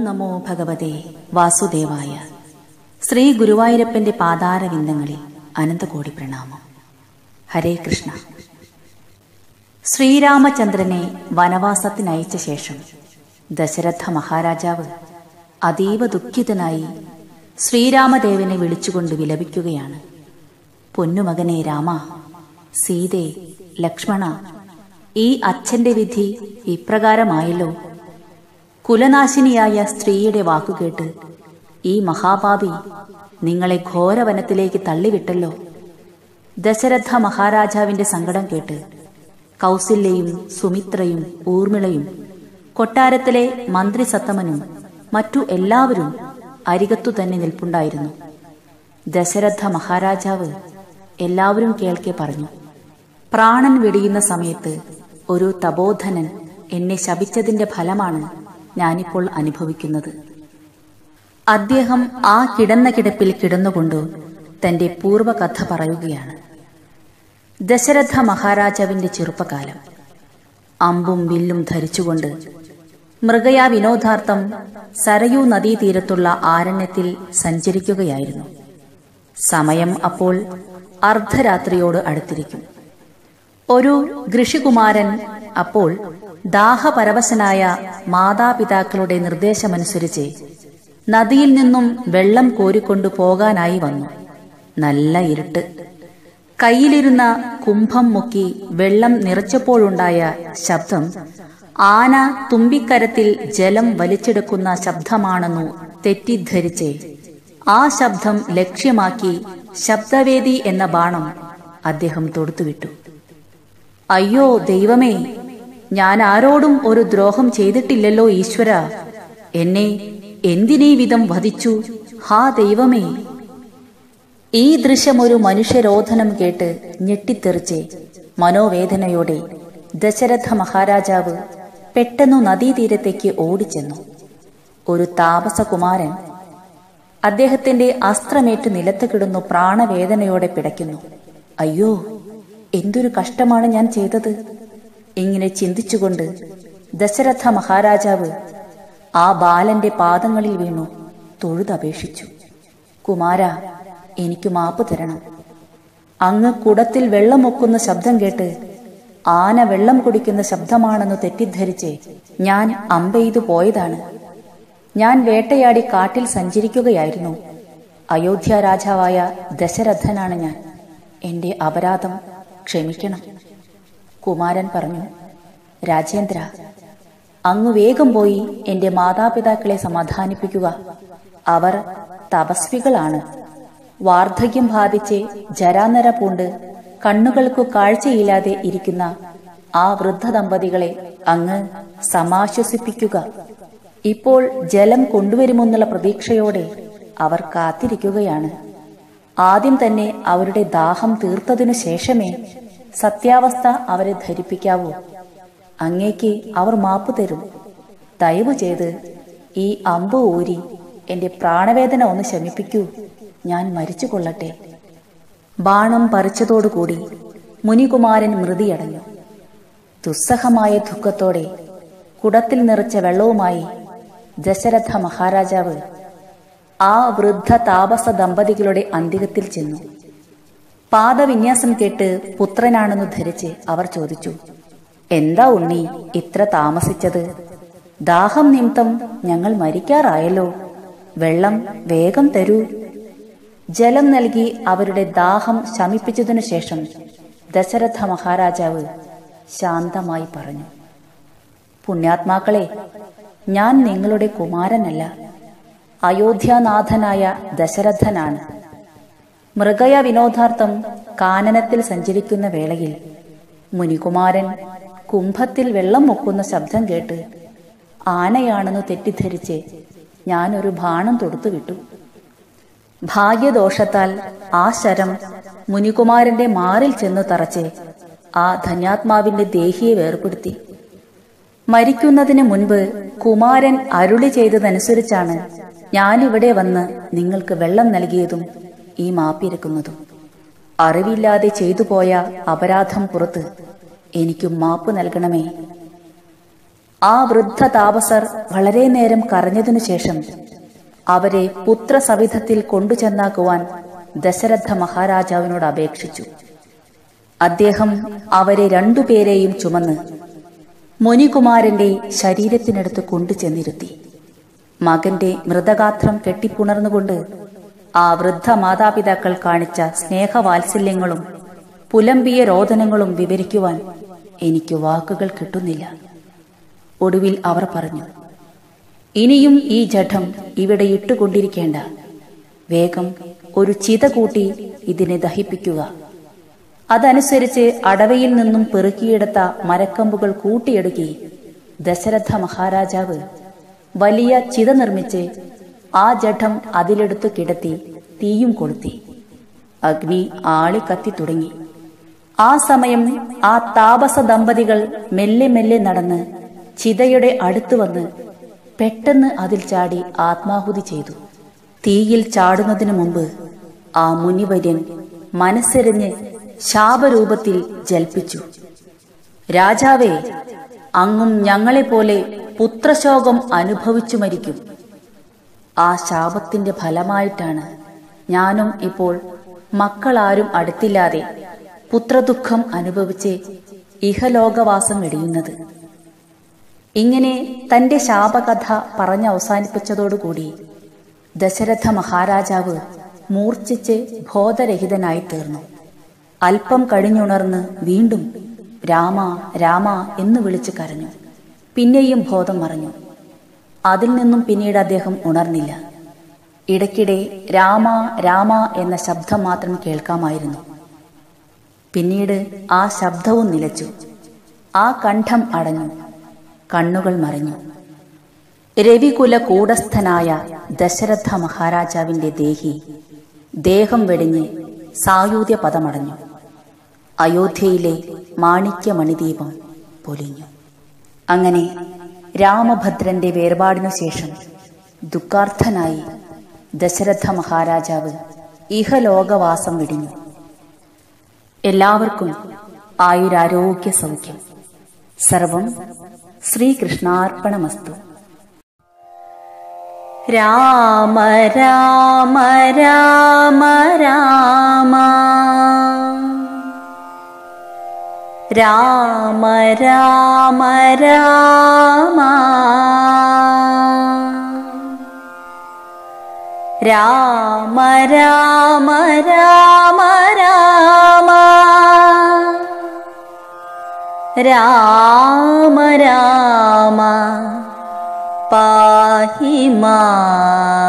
നമോ ഭഗവതേ വാസുദേവായ ശ്രീ ഗുരുവായൂരപ്പന്റെ പാതാരവിന്ദങ്ങളിൽ അനന്തകോടി പ്രണാമം ഹരേ കൃഷ്ണ ശ്രീരാമചന്ദ്രനെ വനവാസത്തിനയച്ച ശേഷം ദശരഥ മഹാരാജാവ് അതീവ ദുഃഖിതനായി ശ്രീരാമദേവനെ വിളിച്ചുകൊണ്ട് വിലപിക്കുകയാണ് പൊന്നുമകനെ രാമ സീതേ ലക്ഷ്മണ ഈ അച്ഛന്റെ വിധി ഇപ്രകാരമായല്ലോ കുലനാശിനിയായ സ്ത്രീയുടെ വാക്കുകേട്ട് ഈ മഹാപാപി നിങ്ങളെ ഘോരവനത്തിലേക്ക് തള്ളിവിട്ടല്ലോ ദശരഥ മഹാരാജാവിന്റെ സങ്കടം കേട്ട് കൗസല്യയും സുമിത്രയും ഊർമിളയും കൊട്ടാരത്തിലെ മന്ത്രി സത്തമനും മറ്റു എല്ലാവരും അരികത്തു തന്നെ നിൽപ്പുണ്ടായിരുന്നു ദശരഥ മഹാരാജാവ് എല്ലാവരും കേൾക്കെ പറഞ്ഞു പ്രാണൻ വെടിയുന്ന സമയത്ത് ഒരു തപോധനൻ എന്നെ ശപിച്ചതിന്റെ ഫലമാണ് ഞാനിപ്പോൾ അനുഭവിക്കുന്നത് അദ്ദേഹം ആ കിടന്ന കിടപ്പിൽ കിടന്നുകൊണ്ട് തന്റെ പൂർവ്വകഥ പറയുകയാണ് ദശരഥ മഹാരാജാവിന്റെ ചെറുപ്പകാലം അമ്പും വില്ലും ധരിച്ചുകൊണ്ട് മൃഗയാ വിനോദാർത്ഥം സരയൂ നദീതീരത്തുള്ള ആരണ്യത്തിൽ സഞ്ചരിക്കുകയായിരുന്നു സമയം അപ്പോൾ അർദ്ധരാത്രിയോട് അടുത്തിരിക്കും ഒരു ഋഷികുമാരൻ അപ്പോൾ ദാഹപരവശനായ മാതാപിതാക്കളുടെ നിർദ്ദേശമനുസരിച്ച് നദിയിൽ നിന്നും വെള്ളം കോരിക്കൊണ്ടു പോകാനായി വന്നു നല്ല ഇരുട്ട് കയ്യിലിരുന്ന കുംഭം മുക്കി വെള്ളം നിറച്ചപ്പോഴുണ്ടായ ശബ്ദം ആന തുമ്പിക്കരത്തിൽ ജലം വലിച്ചെടുക്കുന്ന ശബ്ദമാണെന്നു തെറ്റിദ്ധരിച്ച് ആ ശബ്ദം ലക്ഷ്യമാക്കി ശബ്ദവേദി എന്ന ബാണം അദ്ദേഹം തൊടുത്തുവിട്ടു അയ്യോ ദൈവമേ ഞാൻ ആരോടും ഒരു ദ്രോഹം ചെയ്തിട്ടില്ലല്ലോ ഈശ്വര എന്നെ എന്തിനീ വിധം വധിച്ചു ഹാ ദൈവമേ ഈ ദൃശ്യം ഒരു മനുഷ്യരോധനം കേട്ട് ഞെട്ടിത്തെറിച്ച് മനോവേദനയോടെ ദശരഥ മഹാരാജാവ് പെട്ടെന്നു നദീതീരത്തേക്ക് ഓടിച്ചെന്നു ഒരു താപസകുമാരൻ അദ്ദേഹത്തിന്റെ അസ്ത്രമേറ്റ് നിലത്ത് കിടന്നു പ്രാണവേദനയോടെ പിടയ്ക്കുന്നു അയ്യോ എന്തൊരു കഷ്ടമാണ് ഞാൻ ചെയ്തത് ഇങ്ങനെ ചിന്തിച്ചുകൊണ്ട് ദശരഥ മഹാരാജാവ് ആ ബാലന്റെ പാദങ്ങളിൽ വീണു തൊഴുതപേക്ഷിച്ചു കുമാര എനിക്ക് മാപ്പ് തരണം അങ്ങ് കുടത്തിൽ വെള്ളമൊക്കുന്ന ശബ്ദം കേട്ട് ആന വെള്ളം കുടിക്കുന്ന ശബ്ദമാണെന്ന് തെറ്റിദ്ധരിച്ച് ഞാൻ അമ്പെയ്തു പോയതാണ് ഞാൻ വേട്ടയാടി കാട്ടിൽ സഞ്ചരിക്കുകയായിരുന്നു അയോധ്യ രാജാവായ ദശരഥനാണ് ഞാൻ എന്റെ അപരാധം ക്ഷമിക്കണം കുമാരൻ പറഞ്ഞു രാജേന്ദ്ര അങ്ങ് വേഗം പോയി എന്റെ മാതാപിതാക്കളെ സമാധാനിപ്പിക്കുക അവർ തപസ്വികളാണ് വാർദ്ധക്യം ബാധിച്ച് ജരാനര പൂണ്ട് കണ്ണുകൾക്കു കാഴ്ചയില്ലാതെ ഇരിക്കുന്ന ആ വൃദ്ധ ദമ്പതികളെ അങ്ങ് സമാശ്വസിപ്പിക്കുക ഇപ്പോൾ ജലം കൊണ്ടുവരുമെന്നുള്ള പ്രതീക്ഷയോടെ അവർ കാത്തിരിക്കുകയാണ് ആദ്യം തന്നെ അവരുടെ ദാഹം തീർത്തതിനു ശേഷമേ സത്യാവസ്ഥ അവരെ ധരിപ്പിക്കാവൂ അങ്ങേക്ക് അവർ മാപ്പു തരും ദയവു ചെയ്ത് ഈ അമ്പ് ഊരി എന്റെ പ്രാണവേദന ഒന്ന് ശമിപ്പിക്കൂ ഞാൻ മരിച്ചു കൊള്ളട്ടെ ബാണം പറിച്ചതോടുകൂടി മുനികുമാരൻ മൃതിയടഞ്ഞു ദുസ്സഹമായ ദുഃഖത്തോടെ കുടത്തിൽ നിറച്ച വെള്ളവുമായി ദശരഥ മഹാരാജാവ് ആ വൃദ്ധ താപസ ദമ്പതികളുടെ അന്തികത്തിൽ ചെന്നു പാദവിന്യാസം കേട്ട് പുത്രനാണെന്ന് ധരിച്ച് അവർ ചോദിച്ചു എന്താ ഉണ്ണി ഇത്ര താമസിച്ചത് ദാഹം നിമിത്തം ഞങ്ങൾ മരിക്കാറായല്ലോ വെള്ളം വേഗം തരൂ ജലം നൽകി അവരുടെ ദാഹം ശമിപ്പിച്ചതിനു ശേഷം ദശരഥ മഹാരാജാവ് ശാന്തമായി പറഞ്ഞു പുണ്യാത്മാക്കളെ ഞാൻ നിങ്ങളുടെ കുമാരനല്ല അയോധ്യാനാഥനായ ദശരഥനാണ് മൃഗയ വിനോദാർത്ഥം കാനനത്തിൽ സഞ്ചരിക്കുന്ന വേളയിൽ മുനികുമാരൻ കുംഭത്തിൽ വെള്ളം മുക്കുന്ന ശബ്ദം കേട്ട് ആനയാണെന്ന് തെറ്റിദ്ധരിച്ച് ഞാനൊരു ബാണം തൊടുത്തുവിട്ടു ഭാഗ്യദോഷത്താൽ ആ ശരം മുനികുമാരന്റെ മാറിൽ ചെന്ന് തറച്ച് ആ ധന്യാത്മാവിന്റെ ദേഹിയെ വേർപെടുത്തി മരിക്കുന്നതിന് മുൻപ് കുമാരൻ അരുളി ചെയ്തതനുസരിച്ചാണ് ഞാനിവിടെ വന്ന് നിങ്ങൾക്ക് വെള്ളം നൽകിയതും ഈ മാപ്പിരക്കുന്നതും അറിവില്ലാതെ ചെയ്തു പോയ അപരാധം പുറത്ത് എനിക്കും മാപ്പ് നൽകണമേ ആ വൃദ്ധ താപസർ വളരെ നേരം കരഞ്ഞതിനു ശേഷം അവരെ പുത്രസവിധത്തിൽ കൊണ്ടുചെന്നാക്കുവാൻ ദശരഥ മഹാരാജാവിനോട് അപേക്ഷിച്ചു അദ്ദേഹം അവരെ രണ്ടുപേരെയും ചുമന്ന് മുനികുമാരന്റെ ശരീരത്തിനടുത്ത് കൊണ്ടുചെന്നിരുത്തി മകന്റെ മൃതഗാത്രം കെട്ടിപ്പുണർന്നുകൊണ്ട് ആ വൃദ്ധ മാതാപിതാക്കൾ കാണിച്ച സ്നേഹവാത്സല്യങ്ങളും പുലമ്പിയ രോദനങ്ങളും വിവരിക്കുവാൻ എനിക്ക് വാക്കുകൾ കിട്ടുന്നില്ല ഒടുവിൽ അവർ പറഞ്ഞു ഇനിയും ഈ ജഠം ഇവിടെ ഇട്ടുകൊണ്ടിരിക്കേണ്ട വേഗം ഒരു ചിത കൂട്ടി ഇതിനെ ദഹിപ്പിക്കുക അതനുസരിച്ച് അടവയിൽ നിന്നും പെറുക്കിയെടുത്ത മരക്കമ്പുകൾ കൂട്ടിയെടുക്കി ദശരഥ മഹാരാജാവ് വലിയ ചിത നിർമ്മിച്ച് ആ ജഠം അതിലെടുത്ത് കിടത്തി തീയും കൊളുത്തി അഗ്നി ആളി കത്തി തുടങ്ങി ആ സമയം ആ താപസ ദമ്പതികൾ മെല്ലെ മെല്ലെ നടന്ന് ചിതയുടെ അടുത്ത് വന്ന് പെട്ടെന്ന് അതിൽ ചാടി ആത്മാഹുതി ചെയ്തു തീയിൽ ചാടുന്നതിനു മുമ്പ് ആ മുനിവര്യൻ മനസ്സെറിഞ്ഞ് ശാപരൂപത്തിൽ ജൽപ്പിച്ചു രാജാവേ അങ്ങും ഞങ്ങളെപ്പോലെ പുത്രശോകം അനുഭവിച്ചു മരിക്കും ആ ശാപത്തിന്റെ ഫലമായിട്ടാണ് ഞാനും ഇപ്പോൾ മക്കളാരും അടുത്തില്ലാതെ പുത്രദുഃഖം അനുഭവിച്ച് ഇഹലോകവാസം വെടിയുന്നത് ഇങ്ങനെ തന്റെ ശാപകഥ പറഞ്ഞ് അവസാനിപ്പിച്ചതോടുകൂടി ദശരഥ മഹാരാജാവ് മൂർച്ഛിച്ച് ബോധരഹിതനായി തീർന്നു അല്പം കഴിഞ്ഞുണർന്ന് വീണ്ടും രാമ രാമ എന്ന് വിളിച്ച് കരഞ്ഞു പിന്നെയും ബോധം മറഞ്ഞു അതിൽ നിന്നും പിന്നീട് അദ്ദേഹം ഉണർന്നില്ല ഇടയ്ക്കിടെ രാമ രാമ എന്ന ശബ്ദം മാത്രം കേൾക്കാമായിരുന്നു പിന്നീട് ആ ശബ്ദവും നിലച്ചു ആ കണ്ഠം അടഞ്ഞു കണ്ണുകൾ മറിഞ്ഞു രവികുല കൂടസ്ഥനായ ദശരഥ മഹാരാജാവിന്റെ ദേഹി ദേഹം വെടിഞ്ഞ് സായൂധ്യ പദമടഞ്ഞു അയോധ്യയിലെ മാണിക്യമണിദീപം പൊലിഞ്ഞു അങ്ങനെ രാമഭദ്രന്റെ വേർപാടിനു ശേഷം ദുഃഖാർത്ഥനായി ദശരഥ മഹാരാജാവ് ഇഹലോകവാസം വെടിഞ്ഞു എല്ലാവർക്കും ആയുരാരോഗ്യ സൗഖ്യം സർവം ശ്രീകൃഷ്ണാർപ്പണമസ്തു രാമ രാമ രാമ രാമ രാമ രാമ രാമ രാമ രാമ രാമ രാമ രാമ രാമ പാഹി മാ